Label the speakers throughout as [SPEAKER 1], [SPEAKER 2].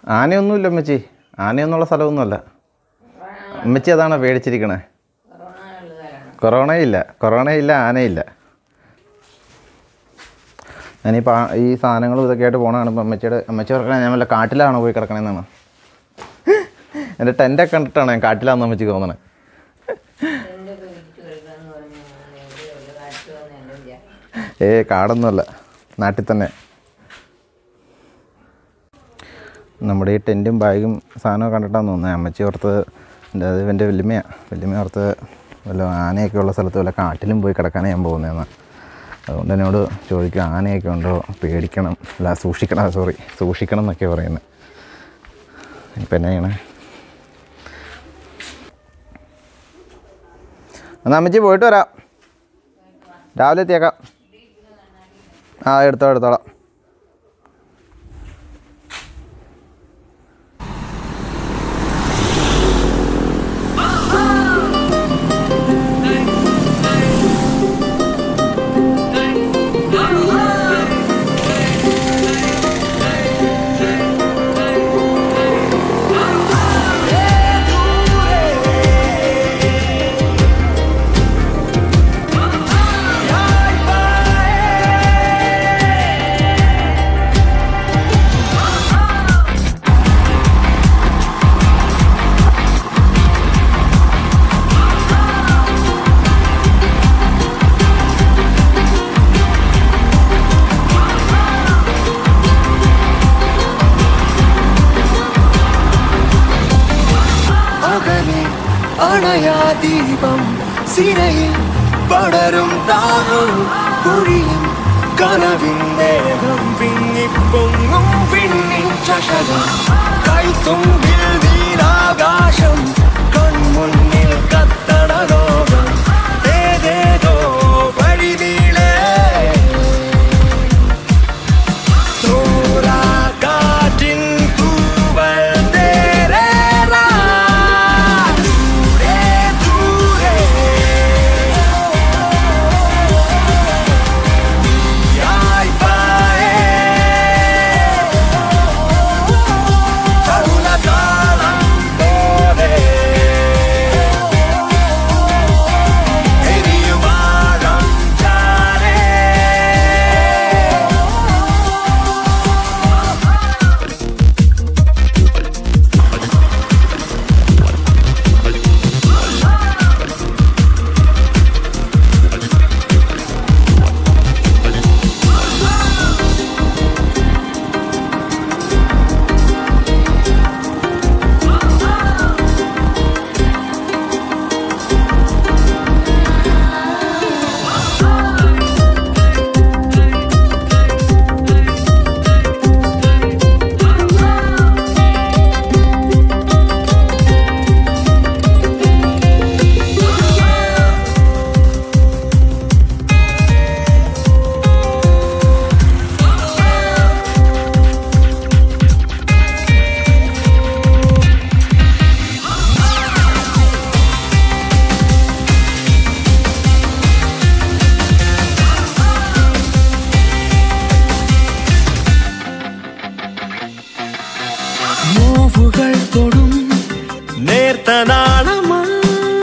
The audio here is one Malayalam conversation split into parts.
[SPEAKER 1] ആനയൊന്നുമില്ല അമ്മച്ചി ആനയൊന്നുള്ള സ്ഥലമൊന്നുമല്ല അമ്മച്ചി അതാണോ പേടിച്ചിരിക്കണേ കൊറോണയില്ല കൊറോണയില്ല ആനയില്ല ഞാനിപ്പോൾ ആ- ഈ സാധനങ്ങളും ഇതൊക്കെ ആയിട്ട് പോകണതാണ് ഇപ്പം അമ്മച്ചിയുടെ അമ്മച്ചി പറഞ്ഞാൽ ഞാൻ വല്ല കാട്ടിലാണോ പോയി കിടക്കണേന്നാണ് എൻ്റെ ടെൻ്റൊക്കെ കണ്ടിട്ടാണ് ഞാൻ കാട്ടിലാണെന്ന് അമ്മച്ചിക്ക് തോന്നണേ ഏ കാടൊന്നുമല്ല നാട്ടിൽ തന്നെ നമ്മുടെ ഈ ടെൻറ്റും ബാഗും സാധനമൊക്കെ കണ്ടിട്ടാന്ന് തോന്നുന്നത് അമ്മച്ചി ഓർത്ത് എൻ്റെ അത് എൻ്റെ വല്യമ്മയാണ് വല്യമ്മ ഓർത്ത് വല്ല ആനയൊക്കെ ഉള്ള സ്ഥലത്ത് വല്ല കാട്ടിലും പോയി കിടക്കാനാണ് ഞാൻ പോകുന്നതെന്ന് അതുകൊണ്ട് എന്നോട് ചോദിക്കും ആനയൊക്കെ ഉണ്ടോ പേടിക്കണം അല്ല സൂക്ഷിക്കണം സോറി സൂക്ഷിക്കണം എന്നൊക്കെ പറയുന്നത് ഇപ്പം എന്നാ ചെയ്യണേ എന്നാൽ അമ്മച്ചി പോയിട്ട് വരാം രാവിലെ എത്തിയേക്കാം ആ എടുത്തോ എടുത്തോളാം
[SPEAKER 2] അകലെ അണയാ ദീപം സിരയിൽ പടരും ദാഹം കുഴിയും കനവിൻ നേരം വിങ്ങിപ്പൊങ്ങും വിണ്ണിൻ ചഷകം കൈത്തുമ്പിൽ നീലാകാശം കൺമുന്നിൽ കത്തണ ലോകം ഏതേതോ വഴിനീളേ കാറ്റിൻ തൂവൽ തേരേറാ ദൂരെ ദൂരെ യായ് പായേ തരുലകാലം പോലെ എരിയുമാളം ചാരേ നോവുകൾ തൊടും നേർത്ത നാളമായി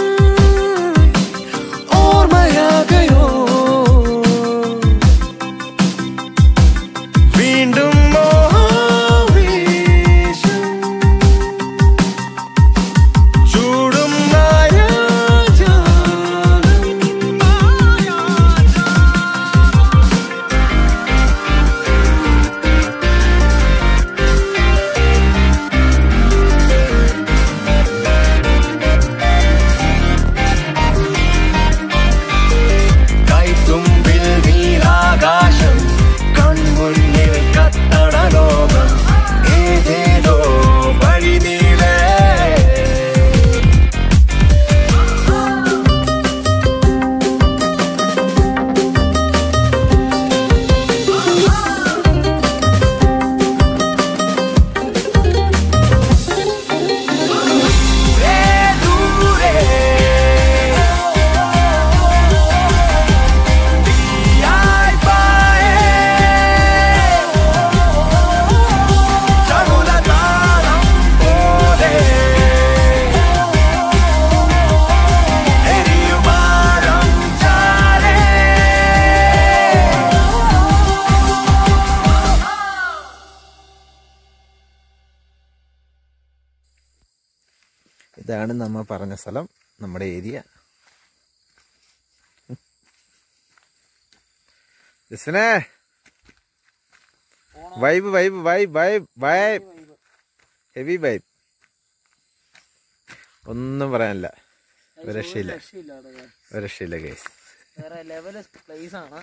[SPEAKER 2] ഓർമ്മയാകയോ വീണ്ടും മോഹവീശും ചൂടും മായാജാലം മായാജാലം
[SPEAKER 1] ഇതാണ് നമ്മൾ പറഞ്ഞ സ്ഥലം നമ്മുടെ ഏരിയ ജസ്വിനെ vibe vibe vibe vibe vibe heavy vibe ഒന്നും പറയാനില്ല ഒരു രക്ഷയില്ല
[SPEAKER 3] രക്ഷയില്ല അവിടെ.
[SPEAKER 1] ഒരു രക്ഷയില്ല കേസ്
[SPEAKER 3] വേറെ ലെവല് പ്ലേസ് ആണ്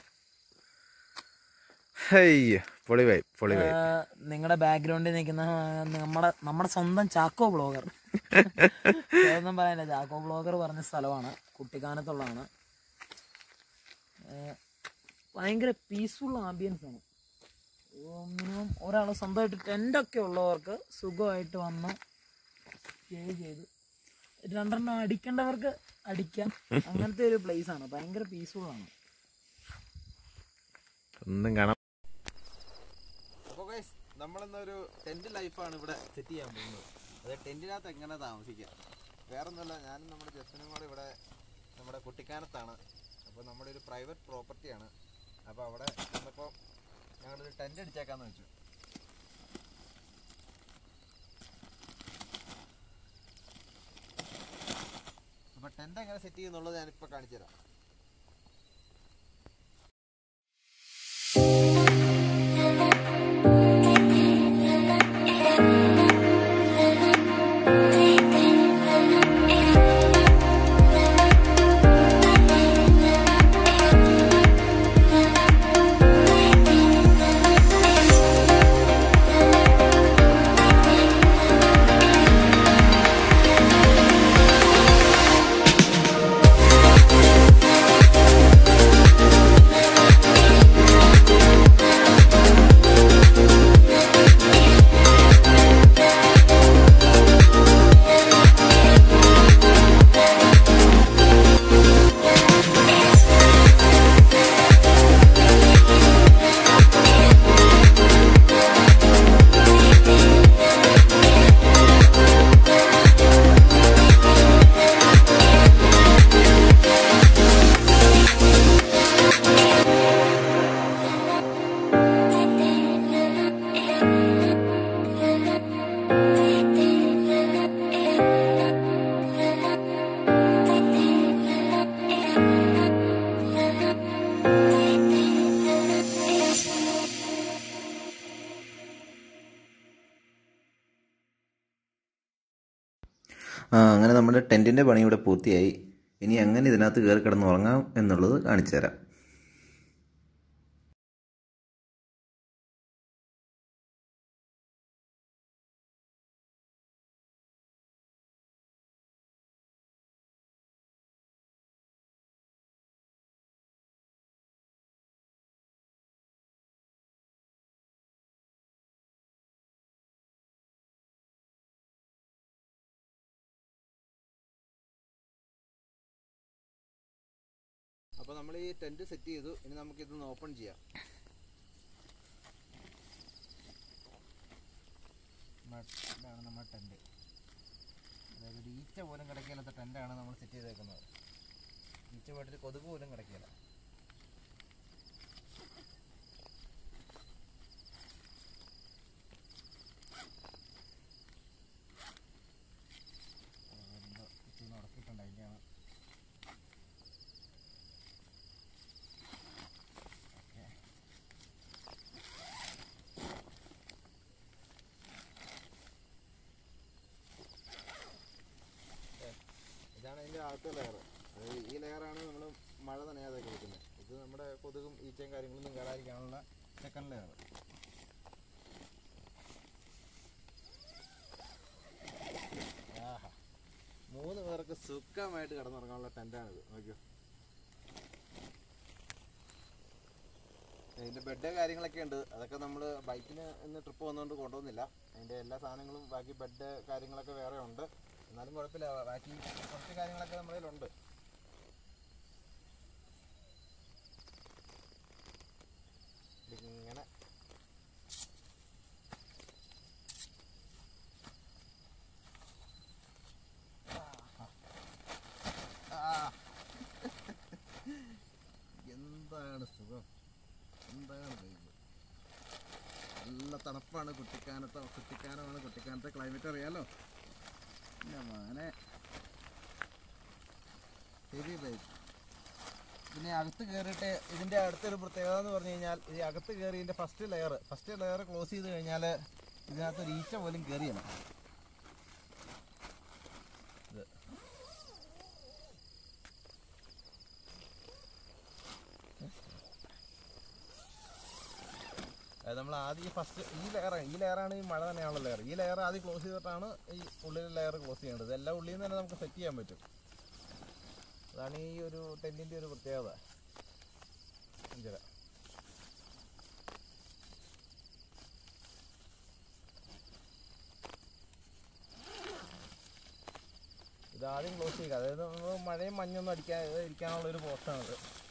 [SPEAKER 1] അയ്യോ പൊളി വൈബ് പൊളി വൈബ്
[SPEAKER 3] നിങ്ങളുടെ ബാക്ക്ഗ്രൗണ്ടിൽ നിൽക്കുന്ന ആ, നമ്മുടെ നമ്മുടെ സ്വന്തം ചാക്കോ ബ്ലോഗർ ഒന്നും പറയാനില്ല ചാക്കോ ബ്ലോഗർ പറഞ്ഞ സ്ഥലമാണ് കുട്ടിക്കാനത്തുള്ളതാണ് ഏ, ഭയങ്കര പീസ്ഫുൾ ആംബിയൻസ് ആണ് മിനിമം ഒരാൾ സ്വന്തമായിട്ട് ടെൻ്റൊക്കെ ഉള്ളവർക്ക് സുഖമായിട്ട് വന്ന് സ്റ്റേ ചെയ്ത് രണ്ടെണ്ണം അടിക്കേണ്ടവർക്ക് അടിക്കാം അങ്ങനത്തെ ഒരു പ്ലേസ് ആണ് ഭയങ്കര പീസ്ഫുൾ ആണ്
[SPEAKER 1] ഒന്നും കാണാം അപ്പോൾ നമ്മളിന്നൊരു ടെന്റ് ലൈഫാണ് ഇവിടെ സെറ്റ് ചെയ്യാൻ പോകുന്നത് അത് ടെന്റിനകത്ത് എങ്ങനെ താമസിക്കാം വേറെ ഒന്നുമല്ല ഞാനും നമ്മുടെ ജസ്റ്റിനും കൂടെ ഇവിടെ നമ്മുടെ കുട്ടിക്കാനത്താണ് അപ്പോൾ നമ്മുടെ ഒരു പ്രൈവറ്റ് പ്രോപ്പർട്ടിയാണ് അപ്പോൾ അവിടെ വന്നപ്പോൾ ഞങ്ങളൊരു ടെന്റ് അടിച്ചേക്കാന്ന് വെച്ചു അപ്പോൾ ടെന്റ് എങ്ങനെ സെറ്റ് ചെയ്യുന്നുള്ളത് ഞാനിപ്പോൾ കാണിച്ചു തരാം ആ അങ്ങനെ നമ്മുടെ ടെൻറ്റിൻ്റെ പണി ഇവിടെ പൂർത്തിയായി ഇനി എങ്ങനെ ഇതിനകത്ത് കയറി കിടന്ന് ഉറങ്ങാം എന്നുള്ളത് കാണിച്ചു തരാം അപ്പോൾ നമ്മൾ ഈ ടെൻറ്റ് സെറ്റ് ചെയ്തു ഇനി നമുക്ക് ഇതൊന്ന് ഓപ്പൺ ചെയ്യാം ഇതാണ് നമ്മുടെ ടെൻറ്റ് അതായത് ഒരു ഈച്ച പോലും കിടക്കില്ലാത്ത ടെൻറ്റാണ് നമ്മൾ സെറ്റ് ചെയ്തേക്കുന്നത് ഈച്ച പോയിട്ട് കൊതുക് പോലും കിടക്കില്ല ഉടക്കിയിട്ടുണ്ട് അതിൻ്റെയാണ് ഇതാണ് അതിൻ്റെ ആദ്യത്തെ ലെയർ ഈ ലെയറാണ് നമ്മൾ മഴ നനയാതെ കൊടുക്കുന്നത് ഇത് നമ്മുടെ കൊതുകും ഈച്ചയും കാര്യങ്ങളൊന്നും കയറാതിരിക്കാനുള്ള സെക്കൻഡ് ലെയർ ആഹാ മൂന്ന് പേർക്ക് സുഖമായിട്ട് കിടന്നുറങ്ങാനുള്ള ടെൻറ്റാണിത് നോക്കിയോ ഇതിൻ്റെ ബെഡ് കാര്യങ്ങളൊക്കെ ഉണ്ട് അതൊക്കെ നമ്മൾ ബൈക്കിന് ഇന്ന് ട്രിപ്പ് വന്നുകൊണ്ട് കൊണ്ടുവന്നില്ല അതിൻ്റെ എല്ലാ സാധനങ്ങളും ബാക്കി ബെഡ് കാര്യങ്ങളൊക്കെ വേറെ ഉണ്ട് എന്നാലും കുഴപ്പമില്ല ബാക്കി കുറച്ച് കാര്യങ്ങളൊക്കെ നമ്മുടെ കയ്യിലുണ്ട് ഇങ്ങനെ ആ. എന്താണ് സുഖം എന്താണ് വൈബ് നല്ല തണുപ്പാണ് കുട്ടിക്കാനത്തെ കുട്ടിക്കാനമാണ് കുട്ടിക്കാനത്തെ ക്ലൈമറ്റ് അറിയാലോ പിന്നെ മോനെ ഹെവി പൈപ്പ് പിന്നെ അകത്ത് കയറിയിട്ട് ഇതിൻ്റെ അടുത്തൊരു പ്രത്യേകത എന്ന് പറഞ്ഞു കഴിഞ്ഞാൽ ഈ അകത്ത് കയറി ഇതിൻ്റെ first layer first layer close ചെയ്ത് കഴിഞ്ഞാൽ ഇതിനകത്ത് ഒരു ഈച്ച പോലും കയറിയല്ല ഇത് അത് നമ്മൾ ആദ്യം ഫസ്റ്റ് ഈ ലെയർ ഈ ലെയറാണ് ഈ മഴ തന്നെയാണുള്ള ലെയർ ഈ ലെയർ ആദ്യം ക്ലോസ് ചെയ്തിട്ടാണ് ഈ ഉള്ളിലെ ലെയർ ക്ലോസ് ചെയ്യേണ്ടത് എല്ലാം ഉള്ളിൽ നിന്ന് തന്നെ നമുക്ക് സെറ്റ് ചെയ്യാൻ പറ്റും അതാണ് ഈ ഒരു ടെൻറ്റിൻ്റെ ഒരു പ്രത്യേകത അഞ്ചര ഇത് ആദ്യം ക്ലോസ് ചെയ്യുക അതായത് നമ്മൾ മഴയും മഞ്ഞൊന്നും അടിക്കാൻ ഇരിക്കാനുള്ള ഒരു പോസ്റ്റാണിത്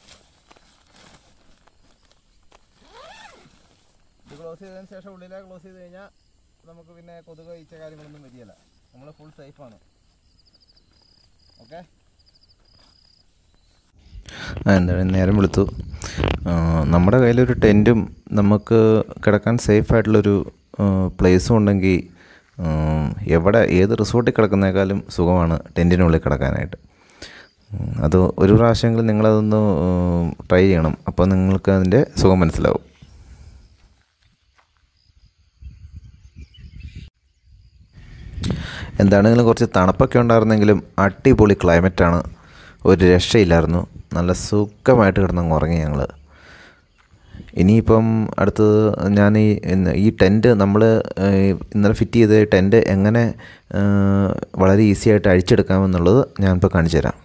[SPEAKER 1] ഇത് ക്ലോസ് ചെയ്തതിന് ശേഷം ഉള്ളിലെ ക്ലോസ് ചെയ്ത് കഴിഞ്ഞാൽ നമുക്ക് പിന്നെ കൊതുക് ഈച്ച കാര്യങ്ങളൊന്നും വരികയില്ല നമ്മൾ ഫുൾ സേഫാണ് ഓക്കെ എന്താണ് നേരം വെളുത്തു ആ, നമ്മുടെ കയ്യിലൊരു ടെൻറ്റും നമുക്ക് കിടക്കാൻ സേഫ് ആയിട്ടുള്ളൊരു പ്ലേസും ഉണ്ടെങ്കിൽ ഉം, എവിടെ ഏത് റിസോർട്ടിൽ കിടക്കുന്നേക്കാളും സുഖമാണ് ടെൻറ്റിനുള്ളിൽ കിടക്കാനായിട്ട് ഉം, അത് ഒരു പ്രാവശ്യമെങ്കിലും നിങ്ങളതൊന്ന് ട്രൈ ചെയ്യണം അപ്പോൾ നിങ്ങൾക്ക് അതിൻ്റെ സുഖം മനസ്സിലാവും എന്താണെങ്കിലും കുറച്ച് തണുപ്പൊക്കെ ഉണ്ടായിരുന്നെങ്കിലും അടിപൊളി ക്ലൈമറ്റാണ് ഒരു രക്ഷയില്ലായിരുന്നു നല്ല സുഖമായിട്ട് കിടന്നങ്ങ് ഉറങ്ങി ഞങ്ങൾ ഇനിയിപ്പം അടുത്തത് ഞാൻ ഈ ഇന്ന് ഈ ടെൻറ്റ് നമ്മൾ ഇന്നലെ ഫിറ്റ് ചെയ്ത ടെൻറ്റ് എങ്ങനെ ആ, വളരെ ഈസി ആയിട്ട് അഴിച്ചെടുക്കാമെന്നുള്ളത് ഞാനിപ്പോൾ കാണിച്ചു തരാം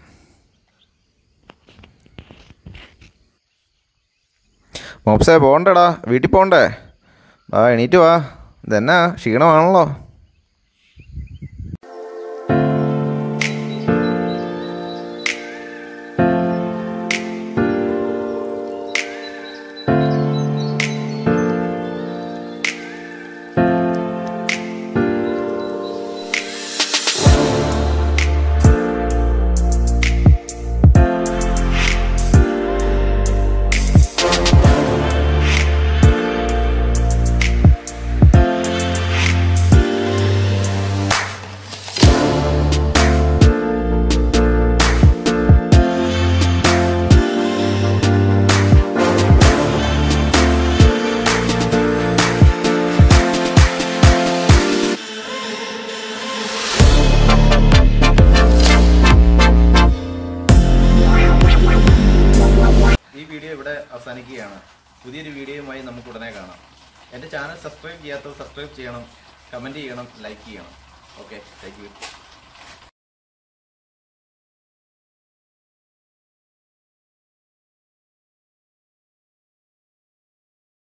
[SPEAKER 1] മോപ്സേ പോകണ്ടടാ വീട്ടിൽ പോകണ്ടേ വാ എണീറ്റ് വാ ഇതെന്നാ ക്ഷീണമാണല്ലോ ഈ വീഡിയോ ഇവിടെ അവസാനിക്കുകയാണ് പുതിയൊരു വീഡിയോയുമായി നമുക്ക് ഉടനെ കാണാം എൻ്റെ ചാനൽ സബ്സ്ക്രൈബ് ചെയ്യാത്തവർ സബ്സ്ക്രൈബ് ചെയ്യണം കമൻറ്റ് ചെയ്യണം ലൈക്ക് ചെയ്യണം ഓക്കെ താങ്ക് യു